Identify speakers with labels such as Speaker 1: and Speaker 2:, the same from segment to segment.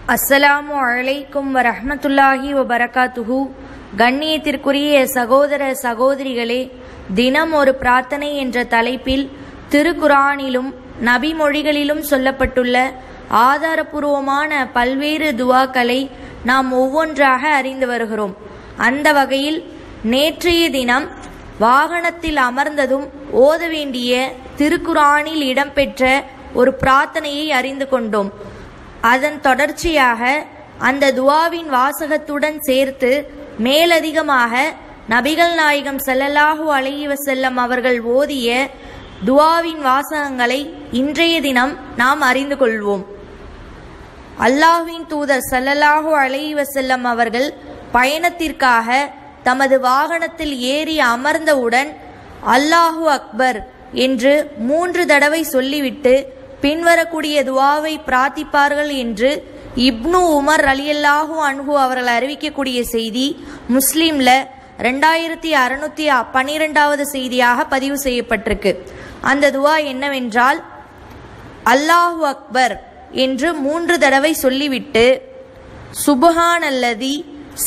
Speaker 1: அஸ்ஸலாமு அலைக்கும் வரஹ்மத்துல்லாஹி வபரகாத்துஹு கண்ணியத்திற்குரிய சகோதர சகோதரிகளே தினம் ஒரு பிரார்த்தனை என்ற தலைப்பில் திருக்குரானிலும் நபிமொழிகளிலும் சொல்லப்பட்டுள்ள ஆதாரபூர்வமான பல்வேறு துவாக்களை நாம் ஒவ்வொன்றாக அறிந்து வருகிறோம் அந்த வகையில் நேற்றைய தினம் வாகனத்தில் அமர்ந்ததும் ஓத வேண்டிய திருக்குரானில் இடம்பெற்ற ஒரு பிரார்த்தனையை அறிந்து கொண்டோம் அதன் தொடர்ச்சியாக அந்த துவாவின் வாசகத்துடன் சேர்த்து மேலதிகமாக நபிகள் நாயகம் ஸல்லல்லாஹு அலைஹி வஸல்லம் அவர்கள் ஓதிய துவாவின் வாசகங்களை இன்றைய தினம் நாம் அறிந்து கொள்வோம் அல்லாஹ்வின் தூதர் ஸல்லல்லாஹு அலைஹி வஸல்லம் அவர்கள் பயணத்திற்காக தமது வாகனத்தில் ஏறி அமர்ந்தவுடன் அல்லாஹு அக்பர் என்று மூன்று தடவை சொல்லிவிட்டு பின்வரக்கூடிய துவாவை பிரார்த்திப்பார்கள் என்று இப்னு உமர் அலியல்லாஹு அன்ஹு அவர்கள் அறிவிக்கக்கூடிய செய்தி முஸ்லீம்ல ரெண்டாயிரத்தி அறுநூத்தி பன்னிரெண்டாவது செய்தியாக பதிவு செய்யப்பட்டிருக்கு அந்த துவா என்னவென்றால் அல்லாஹு அக்பர் என்று மூன்று தடவை சொல்லிவிட்டு சுபஹானல்லதி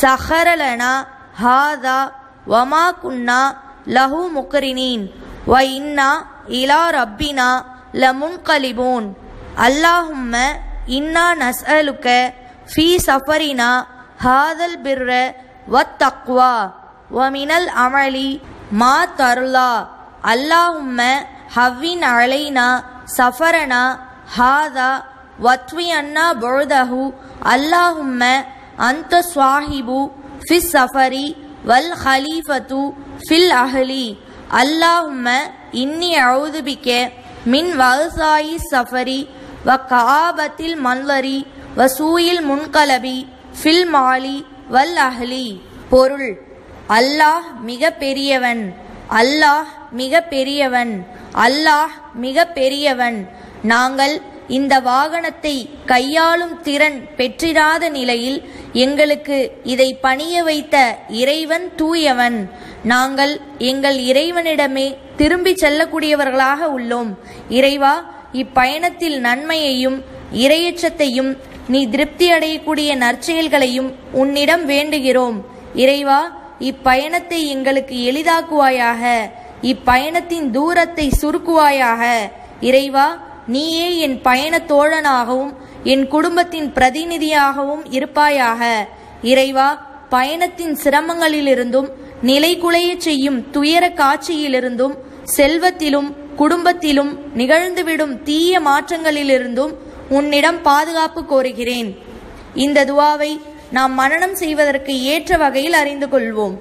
Speaker 1: சஹரலனா ஹாதா வமா குன்னா லஹு முக்கரினீன் வ இன்னா இலா ரப்பினா லமுன்கலிபூன் அல்லாஹும்ம இன்னா நஸ்அலுக்க ஃபீ சஃபரினா ஹாதல் பிர்ர வத் தக்வா வமினல் அமலி மா தருலா அல்லாஹும்ம ஹவ்வின் அலைனா சஃபரனா ஹாதா வத்வி அன்னா பொழுதஹு அல்லாஹும்ம அந்த ஸ்வாஹிபு ஃபிஸ் சஃபரி வல் ஹலீஃபத்து ஃபில் அஹ்லி அல்லாஹும்ம இன்னி அவுதுபிக்க மின் வகுசாயி சஃபரி வ காபத்தில் மல்லரி வ சூயில் முன்கலபி ஃபில் மாலி வல் அஹ்லி பொருள் அல்லாஹ் மிக பெரியவன் அல்லாஹ் மிக பெரியவன் அல்லாஹ் மிக பெரியவன் நாங்கள் இந்த வாகனத்தை கையாளும் திறன் பெற்றிராத நிலையில் எங்களுக்கு இதை பணிய வைத்த இறைவன் தூயவன் நாங்கள் எங்கள் இறைவனிடமே திரும்பி செல்லக்கூடியவர்களாக உள்ளோம் இறைவா இப்பயணத்தில் நன்மையையும் இரையச்சத்தையும் நீ திருப்தி அடையக்கூடிய நற்செயல்களையும் உன்னிடம் வேண்டுகிறோம் இறைவா இப்பயணத்தை எங்களுக்கு எளிதாக்குவாயாக இப்பயணத்தின் தூரத்தை சுருக்குவாயாக இறைவா நீயே என் பயண தோழனாகவும் என் குடும்பத்தின் பிரதிநிதியாகவும் இருப்பாயாக இறைவா பயணத்தின் சிரமங்களிலிருந்தும் நிலைகுலைய செய்யும் துயர காட்சியிலிருந்தும் செல்வத்திலும் குடும்பத்திலும் நிகழ்ந்துவிடும் தீய மாற்றங்களிலிருந்தும் உன்னிடம் பாதுகாப்பு கோருகிறேன் இந்த துவாவை நாம் மனனம் செய்வதற்கு ஏற்ற வகையில் அறிந்து கொள்வோம்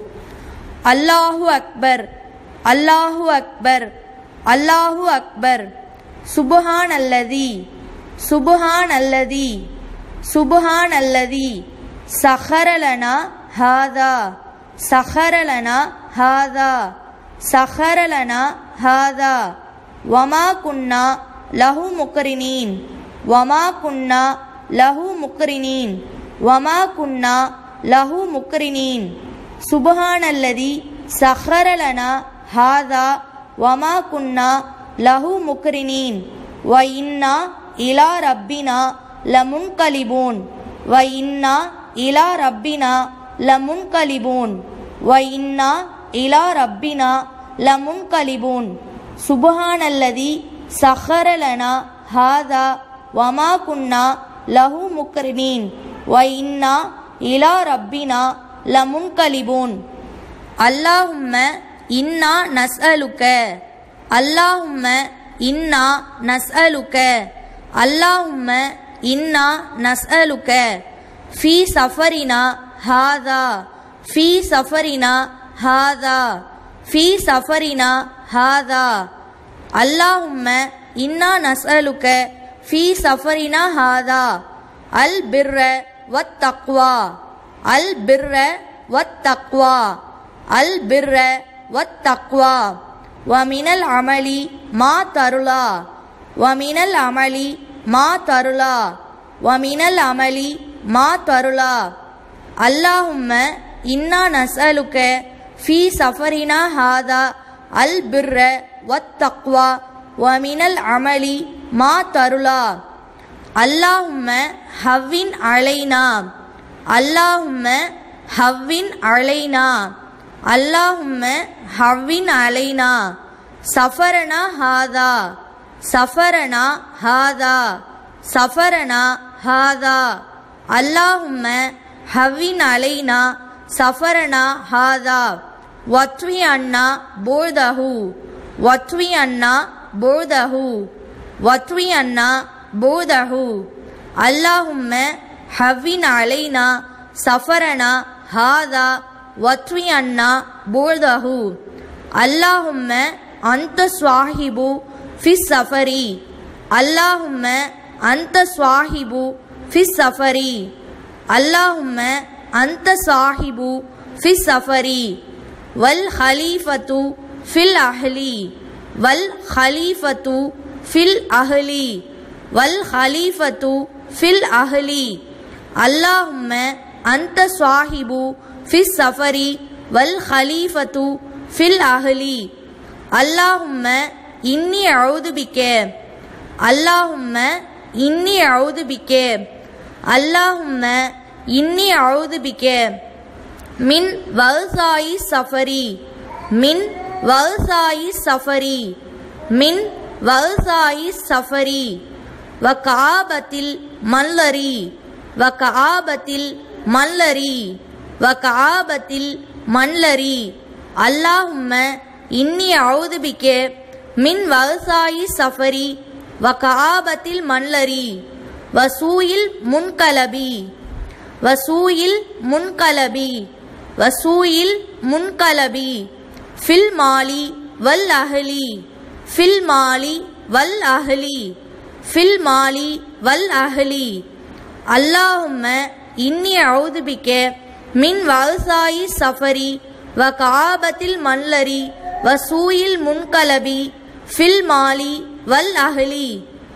Speaker 1: அல்லாஹு அக்பர் அல்லாஹு அக்பர் அல்லாஹு அக்பர் சுபஹான் அல்லதி சுபஹான் அல்லதி சுபஹான் அல்லதி சஹரலனா ஹாதா சஹரலனா ஹாதா சஹரலனா ஹாதா வமா குன்னா லஹு முக்கரினீன் வமா குன்னா லஹு முக்கரினீன் வமா குன்னா லஹு முக்கரினீன் சுபஹானல்லதி சஹரலனா ஹாதா வமா குன்னா லஹு முக்ரினீன் வ இன்னா இலா ரப்பினா லமுன்கலிபூன் வ இன்னா இலா ரப்பினா லமுன்கலிபூன் வ இன்னா இலா ரப்பினா லமுன்கலிபூன் சுபஹானல்லதி சஹரலனா ஹாதா வமா குன்னா லஹு முக்ரினீன் வ இன்னா இலா ரப்பினா லமுன்கலிபூன் அல்லாஹும்ம இன்னா நஸ்அலுக்க அல்லாஹும்ம இன்னா நஸ்அலுக்க அல்லாஹும்ம இன்னா நஸ்அலுக்க ஃபீ சஃபரினா ஹாதா ஃபீ சஃபரினா ஹாதா ஃபீ சஃபரினா ஹாதா அல்லாஹும்ம இன்னா நஸ்அலுக்க ஃபீ சஃபரினா ஹாதா அல் பிர்ர வத் தக்வா அல் பிர்ர வத் தக்வா அல் பிர்ர வத் தக்வா வமினல் அமளி மா தருளா வமினல் அமளி மா தருளா வமினல் அமளி மா தருளா அல்லாஹும்ம இன்னா நஸ்அலுக்க ஃபீ சஃபரினா ஹாதா அல் பிர்ர வத் தக்வா வமினல் அமளி மா தருளா அல்லாஹும்ம ஹவ்வின் அலைனா அல்லாஹும்ம ஹவ்வின் அலைனா அல்லாஹும்ம ஹவ்வின் அலைனா சஃபரனா ஹாதா சஃபரனா ஹாதா சஃபரனா ஹாதா அல்லாஹும்ம ஹவ்வின் அலைனா சஃபரனா ஹாதா வத்வி அண்ணா போர்தஹு வத்வி அண்ணா போர்தஹு வத்வி அண்ணா போர்தஹு அல்லாஹும்ம ஹவ்வின் அலைனா சஃபரனா ஹாதா வத்வி அண்ணா போர்தஹு அல்லாஹும்ம அந்த ஸ்வாஹிபு ஃபிஸ் சஃபரி அல்லாஹும்ம அந்த ஸ்வாஹிபு ஃபிஸ் சஃபரி அல்லாஹும்ம அந்த சாஹிபு ஃபிஸ் சஃபரி வல் ஹலீஃபத்து ஃபில் அஹ்லி வல் ஹலீஃபத்து ஃபில் அஹ்லி வல் ஹலீஃபத்து ஃபில் அஹ்லி அல்லாஹும்ம அந்த ஸ்வாஹிபு ஃபிஸ் சஃபரி வல் ஹலீஃபத்து ஃபில் அஹ்லி அல்லாஹும்ம இன்னி அவுது பிக்க அல்லாஹும்ம இன்னி அவுது பிக்க அல்லாஹும்ம இன்னி அவுது பிக்க மின் வல்சாயி சஃபரி மின் வல்சாயி சஃபரி மின் வல்சாயி சஃபரி வ காபத்தில் மல்லரி வ காபத்தில் மல்லரி வ காபத்தில் மல்லரி அல்லாஹும்ம இன்னி அவுது பிக்க மின் வல்சாயி சஃபரி வ காபத்தில் மல்லரி வசூயில் முன்கலபி வசூயில் முன்கலபி வசூயில் முன்கலபி ஃபில் மாலி வல் அஹ்லி ஃபில் மாலி வல் அஹ்லி ஃபில் மாலி வல் அஹ்லி அல்லாஹும்ம இன்னி அவுது பிக்க மின் வல்சாயி சஃபரி வ காபத்தில் மல்லரி வசூயில் முன்கலபி ஃபில் மாலி வல் அஹ்லி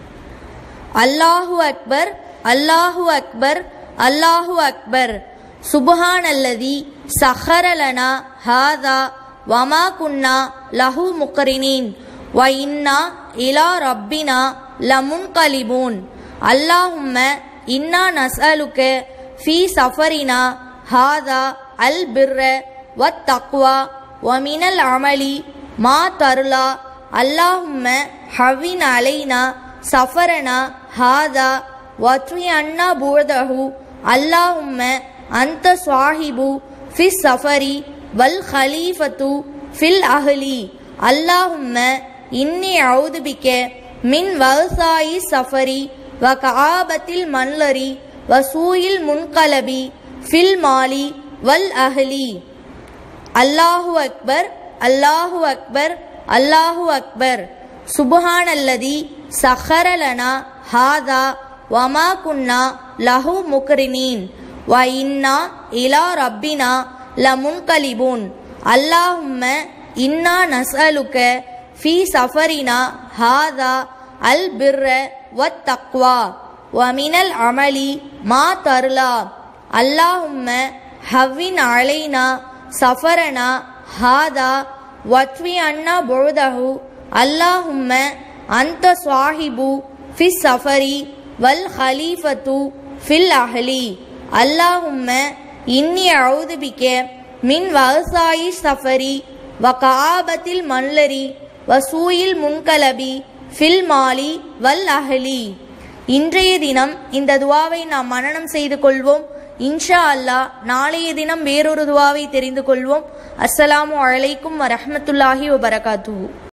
Speaker 1: அல்லாஹு அக்பர் அல்லாஹு அக்பர் அல்லாஹு அக்பர் சுபஹானல்லதி சஹரலனா ஹாதா வமா குன்னா லஹு முக்கரினீன் வ இன்னா இலா ரப்பினா லமுன்கலிபூன் அல்லாஹும்ம இன்னா நஸ்அலுக்க ஃபீ சஃபரினா ஹாதா அல் பிர்ர வத் தக்வா வமினல் அமலி மா தருலா அல்லாஹும்ம ஹவின் அலைனா சஃபரனா ஹாதா வத்வி அண்ணா பூர்தஹு அல்லாஹும்ம அந்த சுவாஹிபு ஃபிஸ் சஃபரி வல் ஹலீஃபத்து ஃபில் அஹ்லி அல்லாஹும்ம இன்னி அவுது பிக்க மின் வல்சாயி சஃபரி வ கஆபத்தில் மன்லரி வ சூயில் முன்கலபி ஃபில் மாலி வல் அஹ்லி அல்லாஹு அக்பர் அல்லாஹு அக்பர் அல்லாஹு அக்பர் சுபஹானல்லதி சஹரலனா ஹாதா வமா குன்னா லஹு முக்ரினீன் வ இன்னா இலா ரப்பினா லமுன்கலிபூன் அல்லாஹும்ம இன்னா நஸ்அலுக்க ஃபீ சஃபரினா ஹாதா அல் பிர்ர வத் தக்வா வ மினல் அமலி மா தருலா அல்லாஹும்ம ஹவ்வின் அலைனா சஃபரனா ஹாதா வத்வி அண்ணா பொழுதஹு அல்லாஹும்ம அந்த சுவாஹிபு ஃபிஸ் சஃபரி வல் ஹலீஃபத்து ஃபில் அஹ்லி அல்லாஹும்ம இன்னி அவுது பிக்க மின் வஹசாயி சஃபரி வ கஆபத்தில் மல்லரி வ சூயில் முன்கலபி ஃபில் மாலி வல் அஹ்லி இன்றைய தினம் இந்த துவாவை நாம் மனனம் செய்து கொள்வோம் இன்ஷா அல்லாஹ் நாளைய தினம் வேறொரு துவாவை தெரிந்து கொள்வோம் அஸ்ஸலாமு அலைக்கும் வரஹ்மத்துல்லாஹி வபரகாத்துஹு